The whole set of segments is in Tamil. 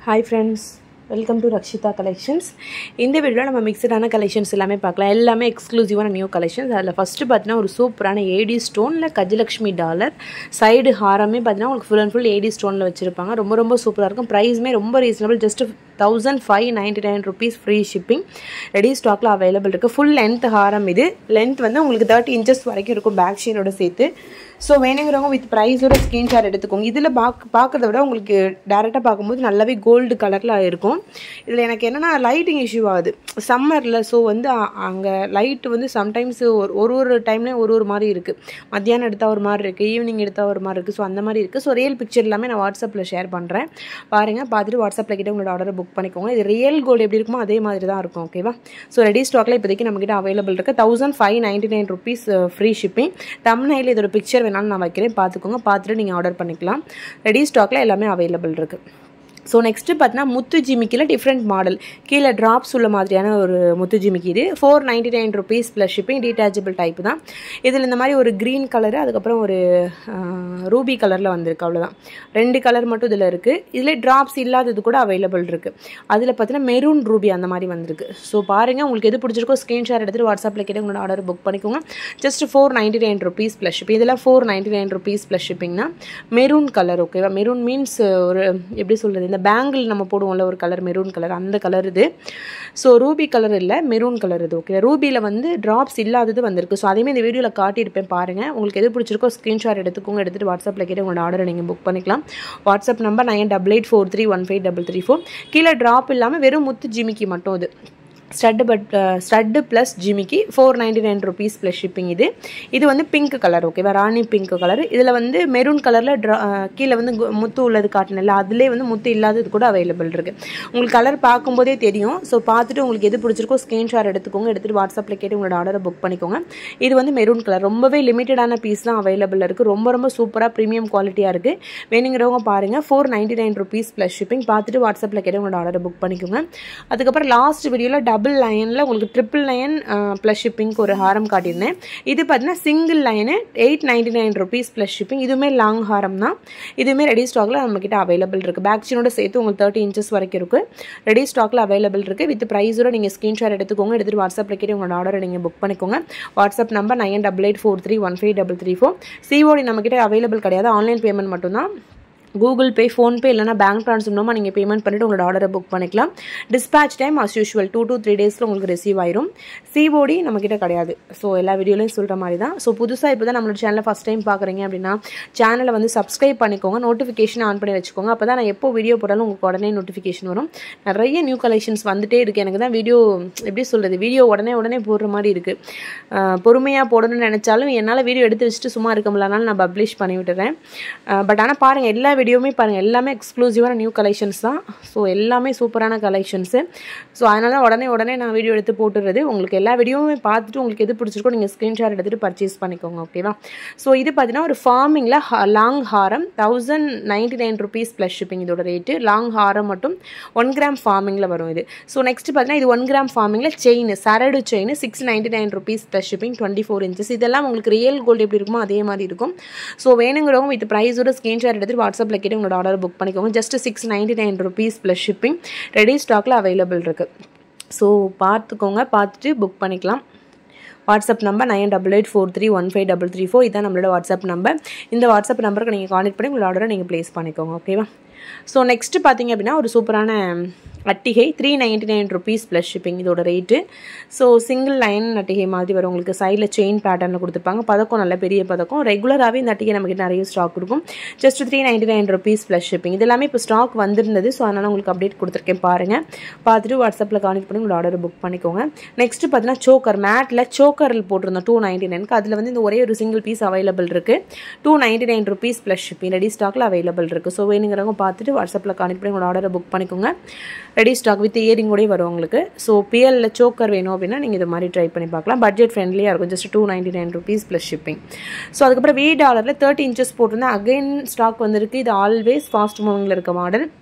hi friends welcome to Rakshitha collections இந்த வீடியோவில் நம்ம மிக்சடான கலெக்ஷன்ஸ் எல்லாமே பார்க்கலாம் எல்லாமே எக்ஸ்க்ளூசிவான நியூ கலெக்ஷன்ஸ் அதில் ஃபஸ்ட்டு பார்த்தீங்கன்னா ஒரு சூப்பரான ஏடி ஸ்டோனில் கஜலக்ஷ்மி டாலர் சைடு ஹாரமே பார்த்தீங்கன்னா உங்களுக்கு ஃபுல் அண்ட் ஃபுல் ஏடி ஸ்டோனில் வச்சுருப்பாங்க ரொம்ப ரொம்ப சூப்பராக இருக்கும் ப்ரைஸுமே ரொம்ப reasonable just thousand five ninety nine rupees free shipping ready ஸ்டாக்கில் அவைலபிள் இருக்குது ஃபுல் லென்த் ஹாரம் இது லென்த் வந்து உங்களுக்கு தேர்ட்டி இன்ச்சஸ் வரைக்கும் இருக்கும் பேக் ஷீனோட சேர்த்து ஸோ வேணுங்கிறவங்க வித் ப்ரைஸோட ஸ்க்ரீன்ஷாட் எடுத்துக்கோங்க இதில் பார்க்க பார்க்கறத விட உங்களுக்கு டேரெக்டாக பார்க்கும்போது நல்லாவே கோல்டு கலரில் இருக்கும் இதில் எனக்கு என்னென்னா லைட்டிங் இஷ்யூ ஆகுது சம்மரில் ஸோ வந்து அங்கே லைட் வந்து சம்டைம்ஸ் ஒரு ஒரு ஒரு டைம்லேயும் ஒரு ஒரு மாதிரி இருக்குது மத்தியானம் எடுத்தால் ஒரு மாதிரி இருக்குது ஈவினிங் எடுத்தால் ஒரு மாதிரி இருக்குது ஸோ அந்த மாதிரி இருக்குது ஸோ ரியல் பிக்சர் எல்லாமே நான் வாட்ஸ்அப்பில் ஷேர் பண்ணுறேன் பாருங்கள் பார்த்துட்டு வாட்ஸ்அப்பில் கிட்ட உங்களோட ஆர்டரை புக் பண்ணிக்கோங்க இது ரியல் கோல்டு எப்படி இருக்குமோ அதே மாதிரி தான் இருக்கும் ஓகேவா ஸோ ரெடி ஸ்டாக்கில் இப்போதைக்கு நம்மக்கிட்ட அவைலபிள் இருக்குது thousand five ninety nine rupees free shipping தமிழ்நாயில் இதோட பிக்சர் வேணாலும் நான் வைக்கிறேன் பார்த்துக்கோங்க பார்த்துட்டு நீங்கள் ஆர்டர் பண்ணிக்கலாம் ரெடி ஸ்டாக்கில் எல்லாமே அவைலபிள் இருக்குது ஸோ நெக்ஸ்ட்டு பார்த்தீங்கன்னா முத்து ஜிமிக்கியில் டிஃப்ரெண்ட் மாடல் கீழே ட்ராப்ஸ் உள்ள மாதிரியான ஒரு முத்து ஜிமிக்கி இது four ninety nine rupees plus shipping detachable type தான் இதில் இந்த மாதிரி ஒரு க்ரீன் கலரு அதுக்கப்புறம் ஒரு ரூபி கலரில் வந்திருக்கு அவ்வளோதான் ரெண்டு கலர் மட்டும் இதில் இருக்குது இதில் ட்ராப்ஸ் இல்லாதது கூட அவைலபிள் இருக்குது அதில் பார்த்தீங்கன்னா மெரூன் ரூபி அந்த மாதிரி வந்திருக்கு ஸோ பாருங்கள் உங்களுக்கு எது பிடிச்சிருக்கோ ஸ்க்ரீன்ஷாட் எடுத்துகிட்டு வாட்ஸ்அப்பில் கேட்டு உங்களோட ஆர்டர் புக் பண்ணிக்கோங்க just four ninety nine rupees plus shipping இதெல்லாம் four ninety nine rupees plus ஷிப்பிங்னா மெரூன் கலர் ஓகேவா மெரூன் மீன்ஸ் ஒரு எப்படி சொல்கிறது இந்த பேங்கிள் நம்ம போடுவோம்ல ஒரு கலர் மெரூன் கலர் அந்த கலர் இது ஸோ ரூபி கலர் இல்லை மெரூன் கலர் இது ஓகே ரூபியில் வந்து ட்ராப்ஸ் இல்லாதது வந்திருக்கு ஸோ அதையுமே இந்த வீடியோவில் காட்டியிருப்பேன் பாருங்கள் உங்களுக்கு எது பிடிச்சிருக்கோ ஸ்க்ரீன்ஷாட் எடுத்துக்கோங்க எடுத்துகிட்டு வாட்ஸ்அப்பில் கேட்டு உங்களோட ஆர்டரை நீங்கள் புக் பண்ணிக்கலாம் WhatsApp number nine double eight four three one five double three four கீழே ட்ராப் இல்லாமல் வெறும் முத்து ஜிமிக்கி மட்டும் இது ஸ்டட்டு பட் ஸ்டட்டு ப்ளஸ் ஜிமிக்கி four ninety nine rupees plus shipping இது இது வந்து பிங்க் கலர் ஓகேவா ராணி பிங்க் கலர் இதில் வந்து மெரூன் கலரில் ட்ரா கீழே வந்து முத்து உள்ளது காட்டினில்ல அதிலே வந்து முத்து இல்லாதது கூட அவைலபிள் இருக்குது உங்களுக்கு கலர் பார்க்கும்போதே தெரியும் ஸோ பார்த்துட்டு உங்களுக்கு எது பிடிச்சிருக்கோ ஸ்க்ரீன்ஷாட் எடுத்துக்கோங்க எடுத்துகிட்டு வாட்ஸ்அப்பில் கேட்டு உங்களோட ஆர்டரை புக் பண்ணிக்கோங்க இது வந்து மெரூன் கலர் ரொம்பவே லிமிட்டடான பீஸ் தான் அவைலபிள் இருக்குது ரொம்ப ரொம்ப சூப்பராக ப்ரீமியம் குவாலிட்டியாக இருக்குது வேணுங்கிறவங்க பாருங்கள் four ninety nine rupees plus shipping பார்த்துட்டு வாட்ஸ்அப்பில் கேட்டு உங்களோட ஆர்டரை புக் பண்ணிக்கோங்க அதுக்கப்புறம் லாஸ்ட் வீடியோவில் டபுள் லைனில் உங்களுக்கு ட்ரிபிள் லைன் ப்ளஸ் ஷிப்பிங்க்கு ஒரு ஹாரம் காட்டியிருந்தேன் இது பார்த்தீங்கன்னா single line eight ninety nine rupees plus shipping இதுவுமே லாங் ஹாரம் தான் இதுவுமே ரெடி ஸ்டாக்கில் நம்மக்கிட்ட அவைலபிள் இருக்குது பேக்ஷனோட சேர்த்து உங்களுக்கு தேர்ட்டி இன்ச்சஸ் வரைக்கும் இருக்குது ரெடி ஸ்டாக்கில் அவைலபிள் இருக்குது வித் ப்ரைஸோட நீங்கள் ஸ்க்ரீன்ஷாட் எடுத்துக்கோங்க எடுத்துகிட்டு வாட்ஸ்அப்பில் கேட்டு உங்களோட ஆர்டரை நீங்கள் புக் பண்ணிக்கோங்க WhatsApp number nine double eight four three one five double three four COD நம்மக்கிட்ட அவைலபிள் கிடையாது ஆன்லைன் பேமெண்ட் மட்டும்தான் கூகுள் பே ஃபோன்பே இல்லைனா பேங்க் ட்ரான்ஸ்ஃபர் மூலமாக நீங்கள் பேமெண்ட் பண்ணிவிட்டு உங்களோட ஆர்டரை புக் பண்ணிக்கலாம் dispatch time as usual two two three டேஸில் உங்களுக்கு ரிசீவ் ஆயிரும் சிஓடி நம்மக்கிட்ட கிடையாது ஸோ எல்லா வீடியோலையும் சொல்கிற மாதிரி தான் ஸோ புதுசாக இப்போ தான் நம்மளோட சேனலை ஃபஸ்ட் டைம் பார்க்குறீங்க அப்படின்னா சேனலை வந்து சப்ஸ்கிரைப் பண்ணிக்கோங்க நோட்டிஃபிகேஷன் ஆன் பண்ணி வச்சுக்கோங்க அப்போ தான் நான் எப்போ வீடியோ போட்டாலும் உங்களுக்கு உடனே நோட்டிஃபிகேஷன் வரும் நிறைய நியூ கலெக்ஷன்ஸ் வந்துட்டே இருக்குது எனக்கு தான் வீடியோ எப்படி சொல்கிறது வீடியோ உடனே உடனே போடுற மாதிரி இருக்குது பொறுமையாக போடணும்னு நினச்சாலும் என்னால் வீடியோ எடுத்து வச்சுட்டு சும்மா இருக்க முடியலனாலும் நான் பப்ளிஷ் பண்ணி விட்டுறேன் பட் ஆனால் பாருங்கள் எல்லா வீடியோவுமே பாருங்கள் எல்லாமே எக்ஸ்க்ளூசிவான நியூ கலெக்ஷன்ஸ் தான் ஸோ எல்லாமே சூப்பரான கலெக்ஷன்ஸு ஸோ அதனால உடனே உடனே நான் வீடியோ எடுத்து போட்டுறது உங்களுக்கு எல்லா வீடியோவுமே பார்த்துட்டு உங்களுக்கு எது பிடிச்சிருக்கோ நீங்கள் ஸ்க்ரீன்ஷாட் எடுத்துகிட்டு பர்ச்சேஸ் பண்ணிக்கோங்க ஓகேவா ஸோ இது பார்த்தீங்கன்னா ஒரு ஃபார்மிங்கில் லாங் ஹாரம் thousand ninety nine rupees plus shipping இதோட ரேட்டு லாங் ஹாரம் மட்டும் ஒன் கிராம் ஃபார்மிங்கில் வரும் இது ஸோ நெக்ஸ்ட் பார்த்தீங்கன்னா இது ஒன் கிராம் ஃபார்மிங்கில் செயின் சரடு chain six ninety nine rupees plus shipping twenty four inches இதெல்லாம் உங்களுக்கு ரியல் கோல்டு எப்படி இருக்குமோ அதே மாதிரி இருக்கும் ஸோ வேணுங்கிறவங்க வித் ப்ரைஸோட ஸ்க்ரீன்ஷாட் எடுத்துகிட்டு வாட்ஸ்அப்பில் கேட்டு உங்களோட ஆர்டர் புக் பண்ணிக்கோங்க just six ninety nine rupees plus shipping ready ஸ்டாக்கில் அவைலபிள் இருக்குது ஸோ பார்த்துக்கோங்க பார்த்துட்டு புக் பண்ணிக்கலாம் WhatsApp number nine double eight four three one five double three four இதான் நம்மளோட வாட்ஸ்அப் நம்பர் இந்த வாட்ஸ்அப் நம்பருக்கு நீங்கள் கான்டெக்ட் பண்ணி உங்களோட ஆர்டரை நீங்கள் ப்ளேஸ் பண்ணிக்கோங்க ஓகேவா ஸோ நெக்ஸ்ட்டு பார்த்தீங்க அப்படின்னா ஒரு சூப்பரான அட்டிகை three ninety nine rupees plus shipping இதோட ரேட்டு ஸோ சிங்கிள் லைன் அட்டிகை மாதிரி வரும் உங்களுக்கு சைடில் செயின் பேட்டர்னில் கொடுத்துருப்பாங்க பதக்கம் நல்ல பெரிய பதக்கம் ரெகுலராகவே இந்த அட்டிகை நமக்கு நிறைய ஸ்டாக் இருக்கும் just three ninety nine rupees plus shipping இது எல்லாமே இப்போ ஸ்டாக் வந்திருந்தது ஸோ அதனால் உங்களுக்கு அப்டேட் கொடுத்துருக்கேன் பாருங்கள் பார்த்துட்டு வாட்ஸ்அப்பில் கான்டெக்ட் பண்ணி உங்களோட ஆர்டர் புக் பண்ணிக்கோங்க நெக்ஸ்ட் பார்த்தீங்கன்னா சோக்கர் மேட்டில் சோக்கரில் போட்டிருந்தோம் டூ நைன்டி நைனுக்கு அதில் வந்து இந்த ஒரே ஒரு சிங்கிள் பீஸ் அவைலபிள் இருக்குது two ninety nine rupees plus shipping ready ஸ்டாக்கில் அவைலபிள் இருக்குது ஸோ வேணுங்கிறவங்க பார்த்துட்டு வாட்ஸ்அப்பில் கான்டெக்ட் பண்ணி உங்களோட ஆர்டரை புக் பண்ணிக்கோங்க ரெடி ஸ்டாக் வித் இயரிங்கோடய வரும் உங்களுக்கு ஸோ பிஎல்ல சோக்கர் வேணும் அப்படின்னா நீங்கள் இது மாதிரி ட்ரை பண்ணி பார்க்கலாம் பட்ஜெட் ஃப்ரெண்ட்லியாக இருக்கும் just two ninety nine rupees plus shipping so அதுக்கப்புறம் வி டாலரில் தேர்ட்டி இன்ச்சஸ் போட்டிருந்தேன் அகைன் ஸ்டாக் வந்திருக்கு இது ஆல்வேஸ் ஃபாஸ்ட் மூவிங்கில் இருக்க model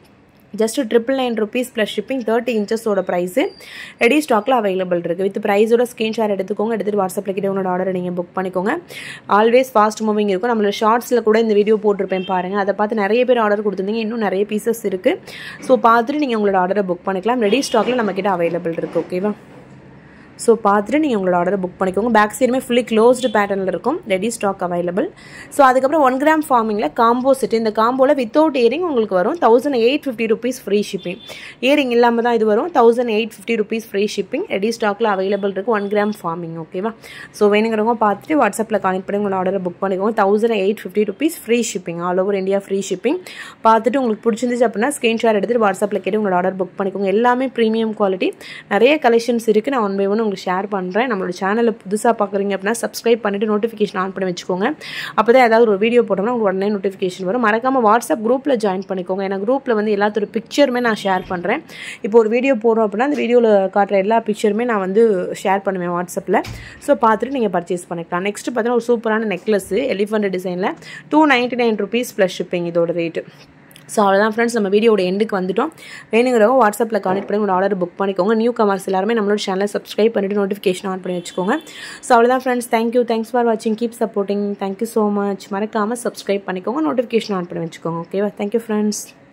just triple nine rupees plus shipping thirty இன்ச்சஸோட ப்ரைஸு ரெடி ஸ்டாக்கில் அவைலபிள் இருக்குது வித் ப்ரைஸோட ஸ்க்ரீன்ஷாட் எடுத்துக்கோங்க எடுத்துகிட்டு வாட்ஸ்அப்பில் கிட்ட உங்களோட ஆர்டரை நீங்கள் புக் பண்ணிக்கோங்க ஆல்வேஸ் ஃபாஸ்ட் மூவிங் இருக்கும் நம்மளோட ஷார்ட்ஸில் கூட இந்த வீடியோ போட்டிருப்பேன் பாருங்கள் அதை பார்த்து நிறைய பேர் ஆர்டர் கொடுத்துருந்தீங்க இன்னும் நிறைய பீசஸ் இருக்குது ஸோ பார்த்துட்டு நீங்கள் உங்களோட ஆர்டரை புக் பண்ணிக்கலாம் ரெடி ஸ்டாக்கில் நம்மக்கிட்ட அவைலபிள் இருக்குது ஓகேவா ஸோ பார்த்துட்டு நீங்கள் உங்களோட ஆர்டரை புக் பண்ணிக்கோங்க பேக் சைடுமே ஃபுல்லி க்ளோஸ்டு பேட்டர்னில் இருக்கும் ரெடி ஸ்டாக் அவைலபிள் ஸோ அதுக்கப்புறம் ஒன் கிராம் ஃபார்மிங்கில் காம்போ செட் இந்த காம்போவில் வித்தவுட் இயரிங் உங்களுக்கு வரும் thousand eight fifty rupees free shipping earring இல்லாமல் தான் இது வரும் thousand eight fifty rupees free shipping ready ஸ்டாக்கில் அவைலபிள் இருக்குது ஒன் கிராம் ஃபார்மிங் ஓகேவா ஸோ வேணுங்கிறவங்க பார்த்துட்டு வாட்ஸ்அப்பில் கனெக்ட் பண்ணி உங்களோட ஆர்டரை புக் பண்ணிக்கோங்க thousand eight fifty rupees free shipping all over India free shipping பார்த்துட்டு உங்களுக்கு பிடிச்சிருந்துச்சு அப்படின்னா ஸ்க்ரீன்ஷாட் எடுத்துகிட்டு வாட்ஸ்அப்பில் கேட்டு உங்களோட ஆர்டர் புக் பண்ணிக்கோங்க எல்லாமே ப்ரீமியம் குவாலிட்டி நிறைய கலெக்ஷன்ஸ் இருக்குது நான் ஒன் பை ஒன் உங்களுக்கு ஷேர் பண்ணுறேன் நம்மளோட சேனலை புதுசாக பார்க்குறீங்க அப்படின்னா சப்ஸ்கிரைப் பண்ணிவிட்டு நோட்டிஃபிகேஷன் ஆன் பண்ணி வச்சுக்கோங்க அப்போ தான் ஏதாவது ஒரு வீடியோ போட்டோம்னா உங்களுக்கு உடனே நோட்டிஃபிகேஷன் வரும் மறக்காமல் வாட்ஸ்அப் குரூப்பில் ஜாயின் பண்ணிக்கோங்க ஏன்னா குரூப்பில் வந்து எல்லாத்தோட பிக்சருமே நான் ஷேர் பண்ணுறேன் இப்போ ஒரு வீடியோ போடுறோம் அப்படின்னா அந்த வீடியோவில் காட்டுற எல்லா பிக்சருமே நான் வந்து ஷேர் பண்ணுவேன் வாட்ஸ்அப்பில் ஸோ பார்த்துட்டு நீங்கள் பர்ச்சேஸ் பண்ணிக்கலாம் நெக்ஸ்ட் பார்த்தீங்கன்னா ஒரு சூப்பரான நெக்லஸ்ஸு எலிஃபண்ட் டிசைனில் two ninety nine rupees plus shipping இதோட ரேட்டு ஸோ அவ்வளோதான் ஃப்ரெண்ட்ஸ் நம்ம வீடியோட எண்டுக்கு வந்துட்டோம் வேணுங்கிறவங்க வாட்ஸ்அப்பில் கான்டெக்ட் பண்ணி உங்களோட ஆர்டர் புக் பண்ணிக்கோங்க நியூ கமர்ஸ் எல்லாருமே நம்மளோட சேனலை சப்ஸ்கிரைப் பண்ணிவிட்டு நோட்டிஃபிகேஷன் ஆன் பண்ணி வச்சுக்கோங்க ஸோ அவ்வளோதான் ஃப்ரெண்ட்ஸ் தேங்க்யூ தேங்க்ஸ் ஃபார் வாட்சிங் keep supporting thank you so much மறக்காமல் சப்ஸ்கிரைப் பண்ணிக்கோங்க நோட்டிஃபிகேஷன் ஆன் பண்ணி வச்சுக்கோங்க ஓகேவா தேங்க்யூ ஃப்ரெண்ட்ஸ்